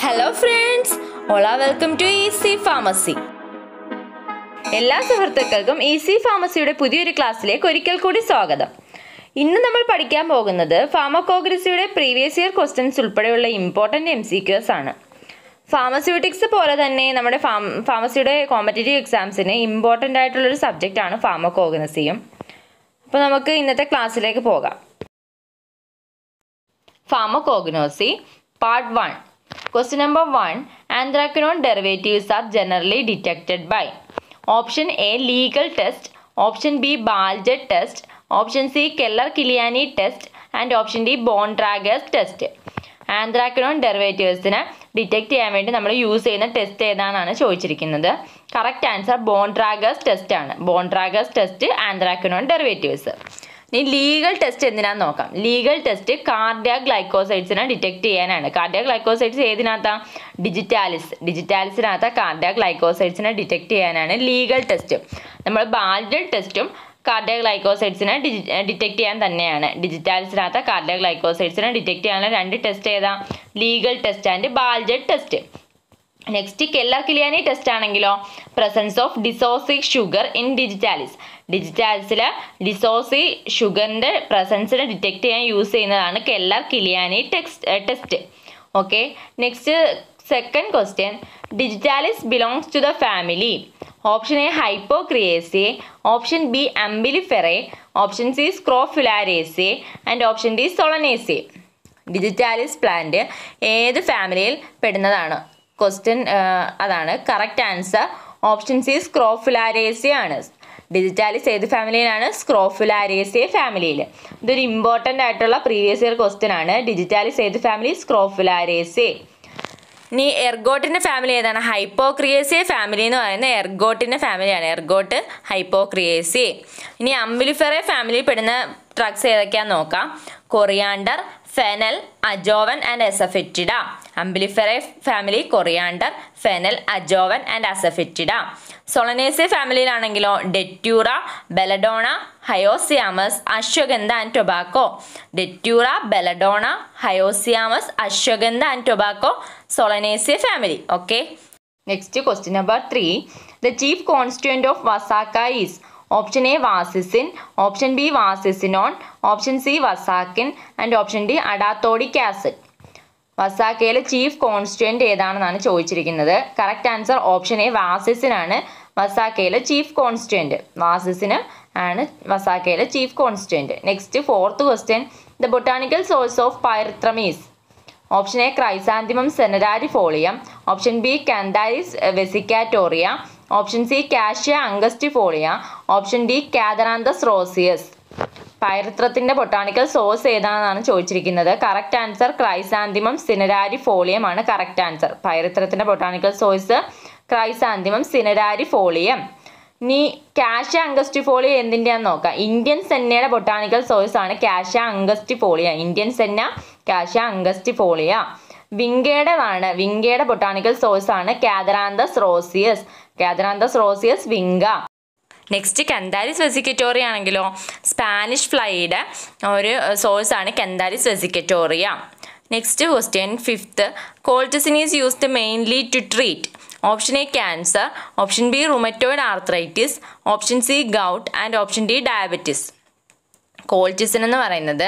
hello friends ഓള welcome to easy pharmacy എല്ലാ സുഹൃത്തുക്കൾക്കും ഈസി ഫാർമസിയുടെ പുതിയൊരു ക്ലാസ്സിലേക്ക് ഒരിക്കൽ കൂടി സ്വാഗതം ഇന്ന് നമ്മൾ പഠിക്കാൻ പോകുന്നത് ഫാർമക്കോഗ്രസിയുടെ പ്രീവിയസ് ഇയർ ക്വസ്റ്റ്യൻസ് ഉൾപ്പെടെയുള്ള ഇമ്പോർട്ടൻ്റ് എം സി ക്യൂസ് ആണ് ഫാർമസ്യൂട്ടിക്സ് പോലെ തന്നെ നമ്മുടെ ഫാം ഫാർമസിയുടെ കോമ്പറ്റേറ്റീവ് എക്സാംസിന് ഇമ്പോർട്ടൻ്റ് ആയിട്ടുള്ളൊരു സബ്ജക്റ്റാണ് ഫാർമക്കോഗ്നസിയും അപ്പോൾ നമുക്ക് ഇന്നത്തെ ക്ലാസ്സിലേക്ക് പോകാം Pharmacognosy Part 1 Question number 1 Anthracnone derivatives are generally detected by Option A legal test Option B Baljet test Option C Keller-Kiliani test and Option D Bontrager's test anthraquinone ഡെറിവേറ്റീവ്സിനെ ഡിറ്റക്ട് ചെയ്യാൻ വേണ്ടി നമ്മൾ യൂസ് ചെയ്യുന്ന ടെസ്റ്റ് ഏതാണെന്നാണ് ചോദിച്ചിരിക്കുന്നത് correct answer Bontrager's test ആണ് Bontrager's test anthraquinone derivatives ഇനി legal test എന്തിനാന്ന് നോക്കാം ലീഗൽ ടെസ്റ്റ് കാർഡിയ ഗ്ലൈക്കോസൈഡ്സിനെ ഡിറ്റക്ട് ചെയ്യാനാണ് കാർഡിയ ഗ്ലൈക്കോസൈഡ്സ് ഏതിനകത്താ ഡിജിറ്റാലിസ് ഡിജിറ്റാലിസിനകത്ത് കാർഡിയ ഗ്ലൈക്കോസൈഡ്സിനെ ഡിറ്റക്ട് ചെയ്യാനാണ് ലീഗൽ ടെസ്റ്റ് നമ്മൾ ബാൽഡൽ ടെസ്റ്റും കാർഡിയ ഗ്ലൈക്കോസൈഡ്സിനെ ഡിറ്റക്ട് ചെയ്യാൻ തന്നെയാണ് ഡിജിറ്റാലിസിനകത്ത് കാർഡിയ ഗ്ലൈക്കോസൈഡ്സിനെ ഡിറ്റക്ട് ചെയ്യാനുള്ള രണ്ട് ടെസ്റ്റ് ഏതാ legal test and Baljet test next Keller Kiliani test ആണെങ്കിലോ presence of desoxy sugar in digitalis ഡിജിറ്റാലിസിൽ ഡിസോസി ഷുഗറിൻ്റെ പ്രസൻസിനെ ഡിറ്റക്ട് ചെയ്യാൻ യൂസ് ചെയ്യുന്നതാണ് Keller Kiliani text test okay next second question digitalis belongs to the family option A Hippocrateaceae option B Umbelliferae option C Scrophulariaceae and option D Solanaceae digitalis plant ഏത് ഫാമിലിയിൽ പെടുന്നതാണ് question അതാണ് correct answer option C Scrophulariaceae ആണ് digitalis ഏത് ഫാമിലിയിലാണ് സ്ക്രോഫുലാരേസിയ ഫാമിലിയിൽ ഇതൊരു important ആയിട്ടുള്ള previous year question ആണ് ഡിജിറ്റാലിസ് ഏത് ഫാമിലി സ്ക്രോഫുലാരേസി ഇനി എർഗോട്ടിൻ്റെ ഫാമിലി ഏതാണ് ഹൈപ്പോക്രിയേസിയ ഫാമിലി എന്ന് പറയുന്നത് എർഗോട്ടിൻ്റെ ഫാമിലിയാണ് എർഗോട്ട് ഹൈപ്പോക്രിയേസി ഇനി അംബിലിഫെറെ ഫാമിലിയിൽ പെടുന്ന ഡ്രഗ്സ് ഏതൊക്കെയാണെന്ന് നോക്കാം coriander fennel ajowan and asafoetida Umbelliferae family coriander fennel ajowan and asafoetida Solanaceae ഫാമിലിയിലാണെങ്കിലോ datura belladonna hyoscyamus ashwagandha and tobacco datura belladonna hyoscyamus ashwagandha and tobacco Solanaceae family okay next question number three the chief constituent of vasaka is option A vasicine option B vasicinone option C vasakin and option D adhatodic acid വസാക്കയിലെ chief constituent ഏതാണെന്നാണ് ചോദിച്ചിരിക്കുന്നത് correct answer option A vasicine ആണ് വസാക്കയിലെ chief constituent vasicine ആണ് വസാക്കയിലെ chief constituent next fourth question the botanical source of pyrethrum option A Chrysanthemum cinerariifolium option B Cantharis vesicatoria option C Cassia angustifolia option D Catharanthus roseus പൈറിത്രത്തിൻ്റെ botanical source ഏതാണെന്നാണ് ചോദിച്ചിരിക്കുന്നത് correct answer Chrysanthemum cinerariifolium ആണ് correct answer പൈറിത്രത്തിൻ്റെ botanical source Chrysanthemum cinerariifolium ഇനി Cassia angustifolia എന്തിൻ്റെയാന്ന് നോക്കാം Indian സെന്നയുടെ botanical source ആണ് Cassia angustifolia Indian senna Cassia angustifolia വിങ്കയുടേതാണ് വിങ്കയുടെ ബൊട്ടാണിക്കൽ സോഴ്സ് ആണ് കാതറാന്തസ് റോസിയസ് കാതറാന്തസ് റോസിയസ് വിങ്ക നെക്സ്റ്റ് കെന്താരിസ് വെസിക്കറ്റോറിയ ആണെങ്കിലോ സ്പാനിഷ് ഫ്ലൈയുടെ ഒരു സോഴ്സ് ആണ് Cantharis vesicatoria next question fifth colchicine is used mainly to treat option A cancer option B rheumatoid arthritis option C gout and option D diabetes colchicine എന്ന് പറയുന്നത്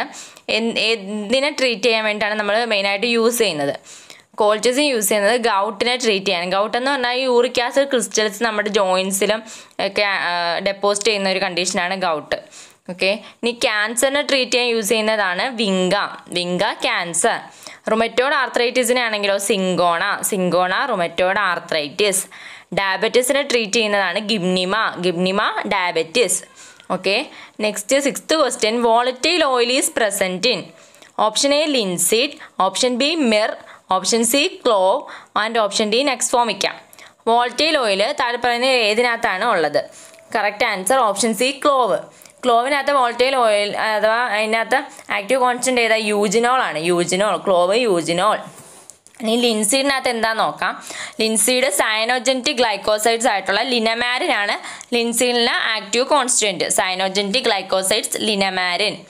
എന്തിനെ treat ചെയ്യാൻ വേണ്ടിയിട്ടാണ് നമ്മൾ മെയിനായിട്ട് യൂസ് ചെയ്യുന്നത് കോൾറ്റിസിൻ യൂസ് ചെയ്യുന്നത് ഗൗട്ടിനെ ട്രീറ്റ് ചെയ്യാൻ ഗൗട്ട് എന്ന് പറഞ്ഞാൽ യൂറിക് ആസിഡ് ക്രിസ്റ്റൽസ് നമ്മുടെ ജോയിൻസിലും ഒക്കെ ഡെപ്പോസിറ്റ് ചെയ്യുന്ന ഒരു കണ്ടീഷനാണ് ഗൗട്ട് ഓക്കെ ഇനി ക്യാൻസറിനെ ട്രീറ്റ് ചെയ്യാൻ യൂസ് ചെയ്യുന്നതാണ് വിങ്ക വിങ്ക ക്യാൻസർ റുമറ്റോഡ് ആർത്രൈറ്റിസിനാണെങ്കിലോ സിങ്കോണ സിങ്കോണ റുമറ്റോഡ് ആർത്രൈറ്റിസ് ഡയബറ്റീസിനെ ട്രീറ്റ് ചെയ്യുന്നതാണ് ഗിബ്നിമ ഗിബ്നിമ diabetes okay next sixth question volatile oil is present in option A linseed option B myrrh option C clove and option D nux vomica volatile oil താഴെ പറയുന്ന ഏതിനകത്താണ് ഉള്ളത് correct answer option C clove ക്ലോവിനകത്ത് volatile oil അഥവാ അതിനകത്ത് active constant ഏതാ eugenol ആണ് eugenol clove eugenol ഇനി ലിൻസീഡിനകത്ത് എന്താ നോക്കാം ലിൻസീഡ് സയനോജൻറ്റിക് ഗ്ലൈക്കോസൈഡ്സ് ആയിട്ടുള്ള ലിനമാരിനാണ് ലിൻസീഡിലെ active constituent cyanogenetic glycosides linamarin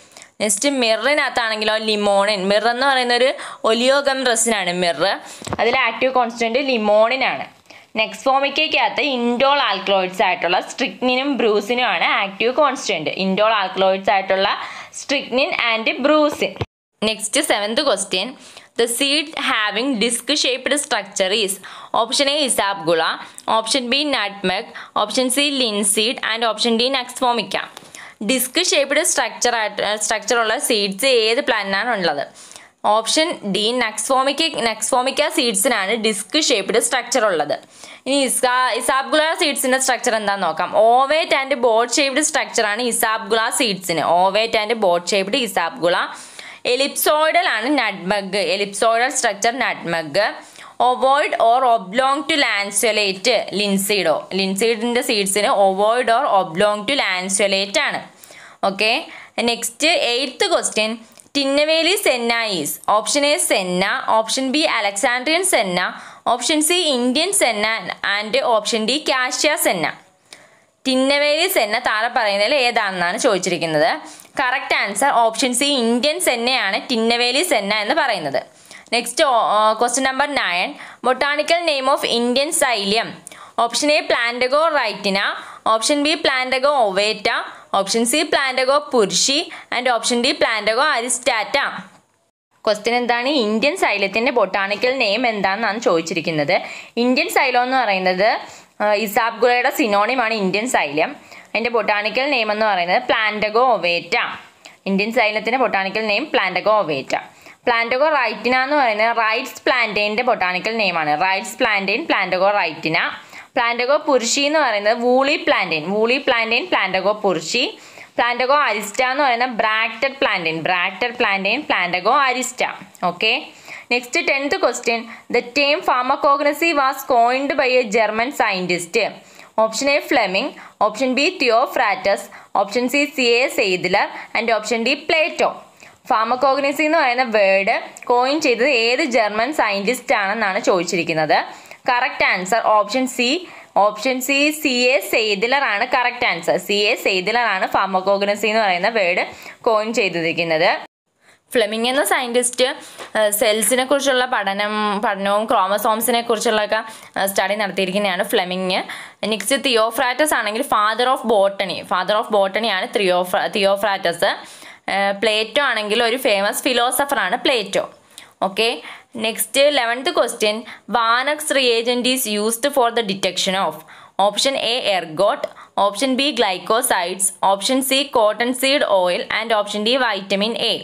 next മിറിനകത്താണെങ്കിലോ ലിമോണിൻ മിർ എന്ന് പറയുന്ന ഒരു ഒലിയോഗം റെസിനാണ് മിർ അതിൽ ആക്റ്റീവ് കോൺസ്റ്റൻറ്റ് ലിമോണിനാണ് നെക്സ്റ്റ് ഫോമിക്കകത്ത് ഇൻഡോൾ ആൽക്കലോയിഡ്സ് ആയിട്ടുള്ള സ്ട്രിക്നിനും ബ്രൂസിനും ആണ് ആക്റ്റീവ് കോൺസ്റ്റൻറ്റ് ഇൻഡോൾ ആൽക്കലോയിഡ്സ് ആയിട്ടുള്ള strychnine and brucine next seventh question the seed having disc shaped structure is option A isabgol option B nutmeg option C linseed and option D nux vomica disc shaped structure ആയിട്ട് സ്ട്രക്ചറുള്ള seeds ഏത് പ്ലാന്റിനാണ് ഉള്ളത് option D nux vomica nux vomica സീഡ്സിനാണ് disc shaped structure ഉള്ളത് ഇനി ഇസാ ഇസാബ്ഗുള സീഡ്സിന്റെ structure എന്താണെന്ന് നോക്കാം ഓവേറ്റ് ആൻഡ് ബോട്ട് ഷേപ്ഡ് സ്ട്രക്ചറാണ് ഇസാബ്ഗുള സീഡ്സിന് ovate and boat shaped isabgol ellipsoidal ആണ് nutmeg ellipsoidal structure nutmeg ovoid or oblong to lanceolate ലിൻസീഡോ ലിൻസീഡിൻ്റെ സീഡ്സിന് ovoid or oblong to lanceolate ആണ് okay next eighth question Tinnevelly senna is option A senna option B Alexandrian senna option C Indian senna and option D Cassia senna Tinnevelly senna താഴെ പറയുന്നതിൽ ഏതാണെന്നാണ് ചോദിച്ചിരിക്കുന്നത് correct answer option C Indian സെന്നയാണ് Tinnevelly senna എന്ന് പറയുന്നത് next question number nine botanical name of Indian psyllium option A Plantago wrightiana option B Plantago ovata option C Plantago purshii and option D Plantago aristata question എന്താണ് Indian സൈലത്തിൻ്റെ botanical name എന്താണെന്നാണ് ചോദിച്ചിരിക്കുന്നത് Indian psyllium എന്ന് പറയുന്നത് ഇസാബ്ഗുളയുടെ സിനോണിമാണ് Indian psyllium അതിൻ്റെ botanical name എന്ന് പറയുന്നത് പ്ലാന്റഗോ ഒവേറ്റ ഇന്ത്യൻ സൈലത്തിൻ്റെ botanical name Plantago ovata Plantago wrightiana എന്ന് പറയുന്നത് റൈറ്റ്സ് പ്ലാന്റൈൻ്റെ ബൊട്ടാണിക്കൽ നെയിമാണ് Wright's plantain Plantago wrightiana Plantago purshii എന്ന് പറയുന്നത് woolly plantain woolly plantain Plantago purshii Plantago aristata എന്ന് പറയുന്നത് bracted plantain bracted plantain Plantago aristata okay next tenth question the term pharmacognosy was coined by a German scientist option A Fleming option B Theophrastus option C C A Seydler and option D Plato pharmacognosy എന്ന് പറയുന്ന word coin ചെയ്തത് ഏത് German scientist ആണെന്നാണ് ചോദിച്ചിരിക്കുന്നത് correct answer option C option C C A Seydler ആണ് correct answer C A Seydler ആണ് pharmacognosy എന്ന് പറയുന്ന വേർഡ് കോയിൻ ചെയ്തിരിക്കുന്നത് ഫ്ലെമിംഗ് എന്ന സയൻറ്റിസ്റ്റ് സെൽസിനെ കുറിച്ചുള്ള പഠനം പഠനവും ക്രോമസോംസിനെ കുറിച്ചുള്ളൊക്കെ സ്റ്റഡി നടത്തിയിരിക്കുന്നതാണ് ഫ്ലെമിങ് നെക്സ്റ്റ് തിയോഫ്രാറ്റസ് ആണെങ്കിൽ father of botany father of ബോട്ടണിയാണ് ത്രിയോഫ്ര തിയോഫ്രാറ്റസ് പ്ലേറ്റോ ആണെങ്കിൽ ഒരു ഫേമസ് ഫിലോസഫറാണ് Plato okay next eleventh question Van Urk's reagent is used for the detection of option A ergot option B glycosides option C cotton seed oil and option D vitamin A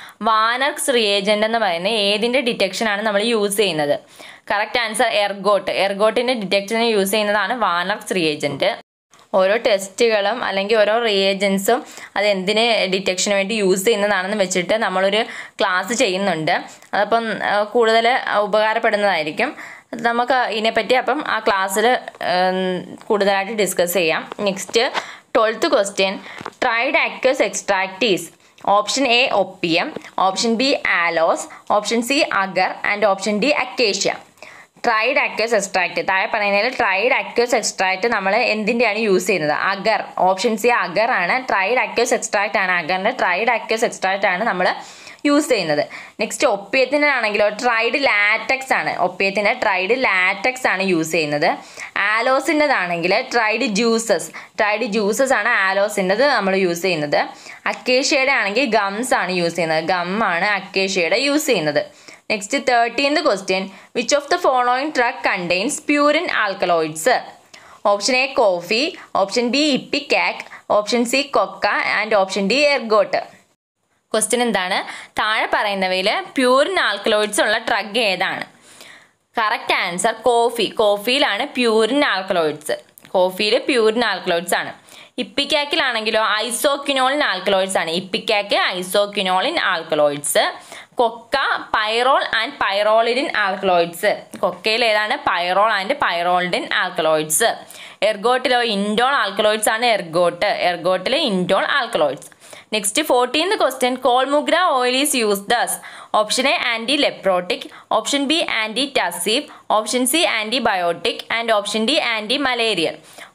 Van Urk's reagent എന്ന് പറയുന്നത് ഏതിൻ്റെ ഡിറ്റക്ഷനാണ് നമ്മൾ use ചെയ്യുന്നത് correct answer ergot എർഗോട്ടിൻ്റെ ഡിറ്റക്ഷന് use ചെയ്യുന്നതാണ് Van Urk's reagent ഓരോ ടെസ്റ്റുകളും അല്ലെങ്കിൽ ഓരോ റിയേജൻസും അത് എന്തിന് ഡിറ്റക്ഷന് വേണ്ടി യൂസ് ചെയ്യുന്നതാണെന്ന് വെച്ചിട്ട് നമ്മളൊരു ക്ലാസ് ചെയ്യുന്നുണ്ട് അതപ്പം കൂടുതൽ ഉപകാരപ്പെടുന്നതായിരിക്കും നമുക്ക് ഇതിനെപ്പറ്റി അപ്പം ആ ക്ലാസ്സിൽ കൂടുതലായിട്ട് ഡിസ്കസ് ചെയ്യാം next twelfth question dried aqueous extracts option A opium option B aloes option C agar and option D acacia dried aqueous extract താഴെ പറയുന്നതിൽ ട്രൈഡ് അക്വസ് എക്സ്ട്രാക്റ്റ് നമ്മൾ എന്തിൻ്റെയാണ് യൂസ് ചെയ്യുന്നത് അഗർ ഓപ്ഷൻ സി അഗർ ആണ് ട്രൈഡ് അക്വസ് എക്സ്ട്രാക്റ്റ് ആണ് അഗറിൻ്റെ tried aqueous extract ആണ് നമ്മൾ use ചെയ്യുന്നത് next ഒപ്പിയത്തിനാണെങ്കിലോ dried latex ആണ് ഒപ്പിയത്തിന് ട്രൈഡ് ലാറ്റക്സ് ആണ് യൂസ് ചെയ്യുന്നത് ആലോസിൻ്റെതാണെങ്കിൽ ട്രൈഡ് ജ്യൂസസ് ട്രൈഡ് ജ്യൂസസ് ആണ് ആലോസിൻ്റെത് നമ്മൾ യൂസ് ചെയ്യുന്നത് അക്കേഷ്യയുടെ ആണെങ്കിൽ ഗംസ് ആണ് യൂസ് ചെയ്യുന്നത് ഗം ആണ് അക്കേഷ്യയുടെ യൂസ് ചെയ്യുന്നത് next thirteenth question which of the following drug contains purine alkaloids option A coffee option B ipecac option C coca and option D ergot question എന്താണ് താഴെ പറയുന്നവയിൽ പ്യൂരിൻ ആൽക്കലോയിഡ്സ് ഉള്ള drug ഏതാണ് correct answer coffee കോഫിയിലാണ് purine alkaloids കോഫിയിൽ purine alkaloids ആണ് ഇപ്പിക്കാക്കിലാണെങ്കിലോ isoquinoline alkaloids ആണ് ipecac isoquinoline alkaloids coca pyrrole and pyrrolidine alkaloids കൊക്കയിൽ ഏതാണ് പൈറോൾ ആൻഡ് പൈറോളിഡിൻ ആൽക്കലോയിഡ്സ് എർഗോട്ടിലോ ഇൻഡോൾ ആൽക്കലോയിഡ്സ് ആണ് എർഗോട്ട് എർഗോട്ടിൽ indole alkaloids next fourteenth question chaulmoogra oil is use as option A anti leprotic option B anti tussive option C antibiotic and option D anti malarial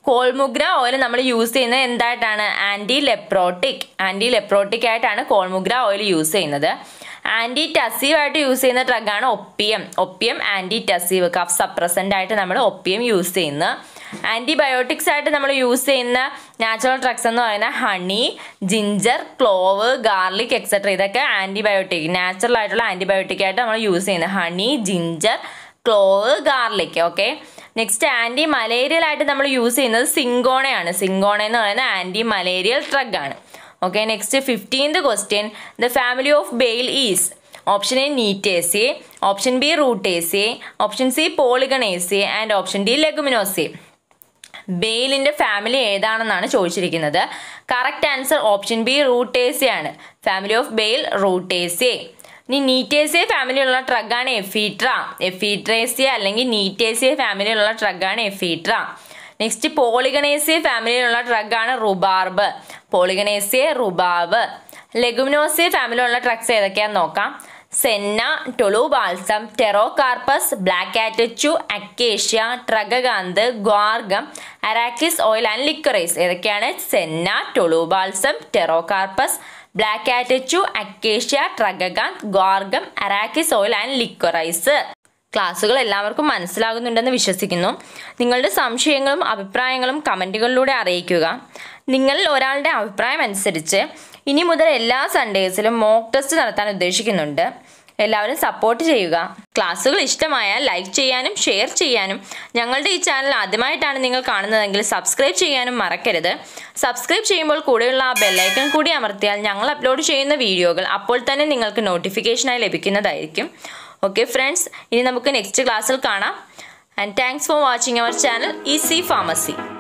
chaulmoogra oil നമ്മൾ use ചെയ്യുന്നത് എന്തായിട്ടാണ് anti leprotic anti leprotic ആയിട്ടാണ് chaulmoogra oil use ചെയ്യുന്നത് anti tussive ആയിട്ട് use ചെയ്യുന്ന ഡ്രഗാണ് opium opium anti tussive cough suppressant ആയിട്ട് നമ്മൾ ഒപ്പിയം യൂസ് ചെയ്യുന്നത് ആൻറ്റിബയോട്ടിക്സ് ആയിട്ട് നമ്മൾ യൂസ് ചെയ്യുന്ന നാച്ചുറൽ ഡ്രഗ്സ് എന്ന് പറയുന്ന honey ginger clove garlic etcetera ഇതൊക്കെ ആൻറ്റിബയോട്ടിക് നാച്ചുറൽ ആയിട്ടുള്ള ആൻറ്റിബയോട്ടിക് ആയിട്ട് നമ്മൾ യൂസ് ചെയ്യുന്നത് honey ginger clove garlic okay next anti malarial ആയിട്ട് നമ്മൾ യൂസ് ചെയ്യുന്നത് സിങ്കോണയാണ് സിങ്കോണ എന്ന് പറയുന്ന ആൻറ്റി മലേറിയൽ ഡ്രഗ് ആണ് okay next fifteenth question the family of bael is option A Gnetaceae option B Rutaceae option C Polygonaceae and option D Leguminosae ബെയിലിൻ്റെ family ഏതാണെന്നാണ് ചോദിച്ചിരിക്കുന്നത് correct answer option B Rutaceae ആണ് family of bail റൂട്ടേസി ഇനി നീറ്റേസിയ ഫാമിലിയുള്ള ട്രഗാണ് Ephedra Ephedraceae അല്ലെങ്കിൽ Gnetaceae ഫാമിലിയുള്ള ട്രഗാണ് എഫീട്ര നെക്സ്റ്റ് പോളിഗണേസിയ ഫാമിലിയിലുള്ള ഡ്രഗാണ് റുബാർബ് പോളിഗണേസിയ റുബാബ് ലെഗുമിനോസിയ ഫാമിലിയിലുള്ള ഡ്രഗ്സ് ഏതൊക്കെയാണെന്ന് നോക്കാം senna tolu balsam Pterocarpus black catechu acacia tragacanth guar gum arachis oil and liquorice ഏതൊക്കെയാണ് senna tolu balsam Pterocarpus black catechu acacia tragacanth guar gum arachis oil and liquorice ക്ലാസ്സുകൾ എല്ലാവർക്കും മനസ്സിലാകുന്നുണ്ടെന്ന് വിശ്വസിക്കുന്നു നിങ്ങളുടെ സംശയങ്ങളും അഭിപ്രായങ്ങളും കമൻറ്റുകളിലൂടെ അറിയിക്കുക നിങ്ങളിൽ ഒരാളുടെ അഭിപ്രായം അനുസരിച്ച് ഇനി മുതൽ എല്ലാ സൺഡേസിലും മോക്ക് ടെസ്റ്റ് നടത്താൻ ഉദ്ദേശിക്കുന്നുണ്ട് എല്ലാവരും സപ്പോർട്ട് ചെയ്യുക ക്ലാസ്സുകൾ ഇഷ്ടമായാൽ ലൈക്ക് ചെയ്യാനും ഷെയർ ചെയ്യാനും ഞങ്ങളുടെ ഈ ചാനൽ ആദ്യമായിട്ടാണ് നിങ്ങൾ കാണുന്നതെങ്കിൽ സബ്സ്ക്രൈബ് ചെയ്യാനും മറക്കരുത് സബ്സ്ക്രൈബ് ചെയ്യുമ്പോൾ കൂടെയുള്ള ആ ബെല്ലൈക്കൺ കൂടി അമർത്തിയാൽ ഞങ്ങൾ അപ്ലോഡ് ചെയ്യുന്ന വീഡിയോകൾ അപ്പോൾ തന്നെ നിങ്ങൾക്ക് നോട്ടിഫിക്കേഷനായി ലഭിക്കുന്നതായിരിക്കും ഓക്കെ ഫ്രണ്ട്സ് ഇനി നമുക്ക് നെക്സ്റ്റ് ക്ലാസ്സിൽ കാണാം and thanks for watching our channel Easy pharmacy